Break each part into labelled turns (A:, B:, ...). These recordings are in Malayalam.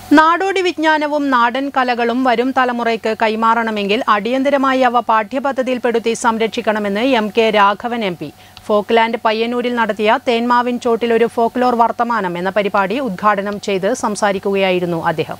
A: നാടോടി വിജ്ഞാനവും നാടൻ കലകളും വരും തലമുറയ്ക്ക് കൈമാറണമെങ്കിൽ അടിയന്തരമായി അവ പാഠ്യപദ്ധതിയിൽപ്പെടുത്തി സംരക്ഷിക്കണമെന്ന് M K Raghavan M P Folkland പയ്യന്നൂരിൽ നടത്തിയ തേന്മാവിൻ ചോട്ടിൽ ഒരു ഫോക്ലോർ വർത്തമാനം എന്ന പരിപാടി ഉദ്ഘാടനം ചെയ്ത് സംസാരിക്കുകയായിരുന്നു അദ്ദേഹം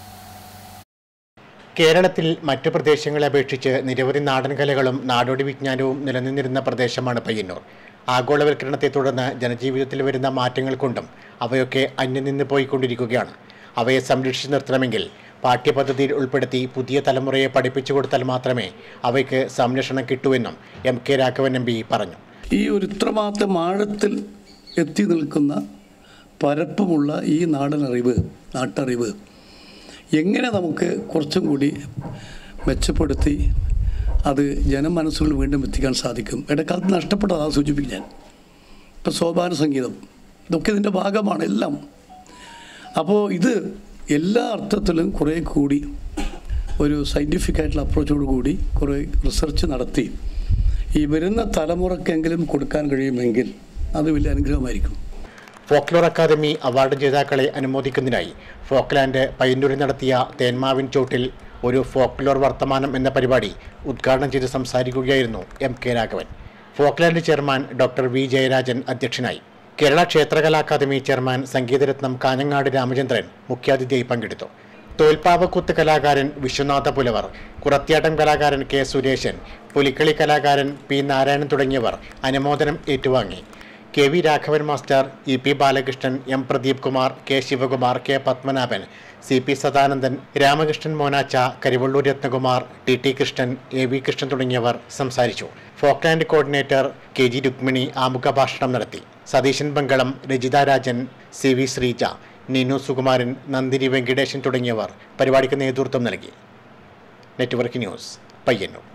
B: കേരളത്തിൽ മറ്റു പ്രദേശങ്ങളെ അപേക്ഷിച്ച് നിരവധി നാടൻ കലകളും നാടോടി വിജ്ഞാനവും നിലനിന്നിരുന്ന പ്രദേശമാണ് പയ്യന്നൂർ ആഗോളവൽക്കരണത്തെ തുടർന്ന് ജനജീവിതത്തിൽ വരുന്ന മാറ്റങ്ങൾ കൊണ്ടും അവയൊക്കെ അന്യം നിന്ന് പോയിക്കൊണ്ടിരിക്കുകയാണ് അവയെ സംരക്ഷിച്ചു നിർത്തണമെങ്കിൽ പാഠ്യപദ്ധതിയിൽ ഉൾപ്പെടുത്തി പുതിയ തലമുറയെ പഠിപ്പിച്ചു കൊടുത്താൽ മാത്രമേ അവയ്ക്ക് സംരക്ഷണം കിട്ടൂവെന്നും M K Raghavan M P പറഞ്ഞു
C: ഈ ഒരു ഇത്രമാത്രം ആഴത്തിൽ എത്തി നിൽക്കുന്ന പരപ്പമുള്ള ഈ നാടനറിവ് നാട്ടറിവ് എങ്ങനെ നമുക്ക് കുറച്ചും കൂടി മെച്ചപ്പെടുത്തി അത് ജനമനസ്സുകളിൽ വീണ്ടും എത്തിക്കാൻ സാധിക്കും ഇടക്കാലത്ത് നഷ്ടപ്പെട്ടതാണ് സൂചിപ്പിക്കും ഞാൻ ഇപ്പം സോപാന സംഗീതം ഇതൊക്കെ ഇതിൻ്റെ ഭാഗമാണ് എല്ലാം അപ്പോൾ ഇത് എല്ലാ അർത്ഥത്തിലും കുറേ കൂടി ഒരു സയൻറ്റിഫിക് ആയിട്ടുള്ള അപ്രോച്ചോട് കൂടി കുറേ റിസർച്ച് നടത്തി ഈ വരുന്ന തലമുറക്കെങ്കിലും കൊടുക്കാൻ കഴിയുമെങ്കിൽ അത് വലിയ അനുഗ്രഹമായിരിക്കും
B: ഫോക്ലോർ അക്കാദമി അവാർഡ് ജേതാക്കളെ അനുമോദിക്കുന്നതിനായി ഫോക്ലാൻഡ് പയ്യന്നൂരിൽ നടത്തിയ തേന്മാവിൻ ചോട്ടിൽ ഒരു ഫോക്ലോർ വർത്തമാനം എന്ന പരിപാടി ഉദ്ഘാടനം ചെയ്ത് സംസാരിക്കുകയായിരുന്നു M K Raghavan Folkland chairman doctor V Jayarajan അധ്യക്ഷനായി കേരള ക്ഷേത്രകലാ അക്കാദമി ചെയർമാൻ സംഗീതരത്നം കാഞ്ഞങ്ങാട് രാമചന്ദ്രൻ മുഖ്യാതിഥിയായി പങ്കെടുത്തു തോൽപ്പാവക്കുത്ത് കലാകാരൻ വിശ്വനാഥ പുലവർ കുറത്തിയാട്ടം കലാകാരൻ കെ സുരേശൻ പുലിക്കളി കലാകാരൻ പി നാരായണൻ തുടങ്ങിയവർ അനുമോദനം ഏറ്റുവാങ്ങി K V Raghavan master E P Balakrishnan M Pradeep Kumar K Sivakumar K Padmanabhan C P Sadanandan Ramakrishnan Monacha Karivellur Ratnakumar T T Krishnan A V Krishnan തുടങ്ങിയവർ സംസാരിച്ചു Folkland coordinator K G Rukmini ആമുഖ ഭാഷണം നടത്തി സതീശൻ ബംഗളം രജിത രാജൻ സി വി ശ്രീജ നീനു സുകുമാരൻ നന്ദിനി വെങ്കടേശൻ തുടങ്ങിയവർ പരിപാടിക്ക് നേതൃത്വം നൽകി നെറ്റ്വർക്ക് ന്യൂസ് പയ്യന്നൂർ